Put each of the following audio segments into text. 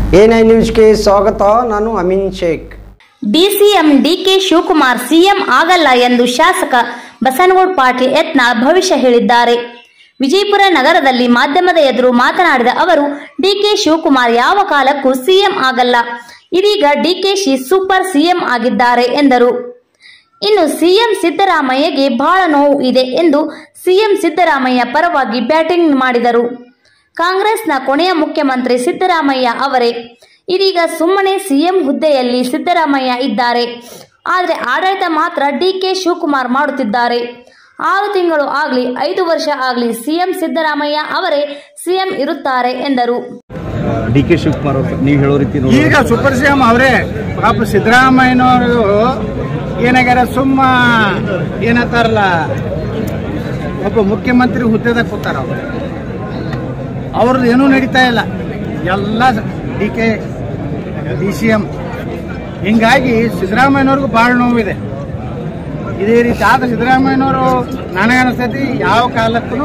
A nine ನ್ಯೂಸ್ಗೆ ಸ್ವಾಗತ ನಾನು Ameen Sheikh DCM DK Shivakumar CM ಆಗಲ್ಲ ಎಂದು ಶಾಸಕ ಬಸನಗೌಡ ಪಾಟೀಲ್ ಯತ್ನಾಳ್ ಭವಿಷ್ಯ ಹೇಳಿದ್ದಾರೆ ವಿಜಯಪುರ ನಗರದಲ್ಲಿ ಮಾಧ್ಯಮದ ಎದುರು ಮಾತನಾಡಿದ ಅವರು ಡಿಕೆ ಶಿವಕುಮಾರ್ ಯಾವ ಕಾಲಕ್ಕೂ ಸಿಎಂ ಆಗಲ್ಲ ಇದೀಗ ಡಿಕೆಶಿ ಸೂಪರ್ ಸಿಎಂ ಆಗಿದ್ದಾರೆ ಎಂದರು ಇನ್ನು ಸಿಎಂ ಸಿದ್ದರಾಮಯ್ಯಗೆ ಬಹಳ ನೋವು ಇದೆ ಎಂದು ಸಿಎಂ ಸಿದ್ದರಾಮಯ್ಯ ಪರವಾಗಿ ಬ್ಯಾಟಿಂಗ್ ಮಾಡಿದರು ಕಾಂಗ್ರೆಸ್ನ ಕೊನೆಯ ಮುಖ್ಯಮಂತ್ರಿ ಸಿದ್ದರಾಮಯ್ಯ ಅವರೇ ಇದೀಗ ಸುಮ್ಮನೆ ಸಿಎಂ ಹುದ್ದೆಯಲ್ಲಿ ಸಿದ್ದರಾಮಯ್ಯ ಇದ್ದಾರೆ ಆದರೆ ಆಡಳಿತ ಮಾತ್ರ ಡಿಕೆ ಶಿವಕುಮಾರ್ ಮಾಡುತ್ತಿದ್ದಾರೆ ಆರು ತಿಂಗಳು ಆಗಲಿ ಐದು ವರ್ಷ ಆಗಲಿ ಸಿಎಂ ಸಿದ್ದರಾಮಯ್ಯ ಅವರೇ ಸಿಎಂ ಇರುತ್ತಾರೆ ಎಂದರು ಡಿ ಕೆ ಶಿವಕುಮಾರ್ ಅವರು ನೀವು ಹೇಳೋ ರೀತಿ ನೋಡಿ ಈಗ ಸೂಪರ್ ಸಿಎಂ ಅವರೇ ಪಾಪ ಸಿದ್ದರಾಮಯ್ಯನವರು ಏನಾಗ್ಯಾರ ಸುಮ್ಮ ಏನಂತಾರಲ್ಲ ಒಬ್ಬ ಮುಖ್ಯಮಂತ್ರಿ ಹುದ್ದೆದಾಗ ಕೂತಾರ ಅವರು ಅವ್ರದ್ದು ಏನೂ ನಡೀತಾ ಇಲ್ಲ ಎಲ್ಲ D K D C M ಹಿಂಗಾಗಿ ಸಿದ್ದರಾಮಯ್ಯನವ್ರಿಗೂ ಭಾಳ ನೋವಿದೆ ಇದೇ ರೀತಿ ಆದ ಸಿದ್ದರಾಮಯ್ಯನವರು ನನಗನ್ನಿಸ್ತೈತಿ ಯಾವ ಕಾಲಕ್ಕೂ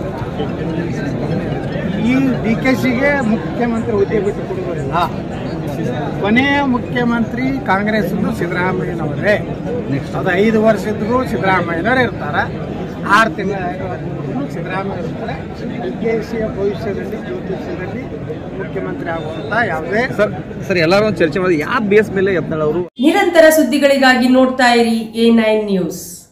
ಈ ಡಿ ಕೆ ಸಿಗೆ ಮುಖ್ಯಮಂತ್ರಿ ಹುದ್ದೆ ಬಿಟ್ಟು ಕೊಡುವುದಿಲ್ಲ ಕೊನೆಯ ಮುಖ್ಯಮಂತ್ರಿ ಕಾಂಗ್ರೆಸ್ ಸಿದ್ದರಾಮಯ್ಯನವರೇ ಅದು ಐದು ವರ್ಷ ಇದ್ರೂ ಸಿದ್ದರಾಮಯ್ಯನವರೇ ಇರ್ತಾರ ಆರು ತಿಂಗಳ ಸಿದ್ದರಾಮಯ್ಯ ಇರ್ತಾರೆ ಡಿ ಕೆ ಸಿಯ ಭವಿಷ್ಯದಲ್ಲಿ ಜ್ಯೋತಿಷ್ಯದಲ್ಲಿ ಮುಖ್ಯಮಂತ್ರಿ ಆಗುವಂತ ಯಾವುದೇ ಸರ್ ಸರ್ ಎಲ್ಲರೂ ಒಂದು ಚರ್ಚೆ ಮಾಡಿ ಯಾವ ಬೇಸ್ ಮೇಲೆ ಯತ್ನಾಳ್ ಅವರು ನಿರಂತರ ಸುದ್ದಿಗಳಿಗಾಗಿ ನೋಡ್ತಾ ಇರಿ ಎ ನೈನ್ ನ್ಯೂಸ್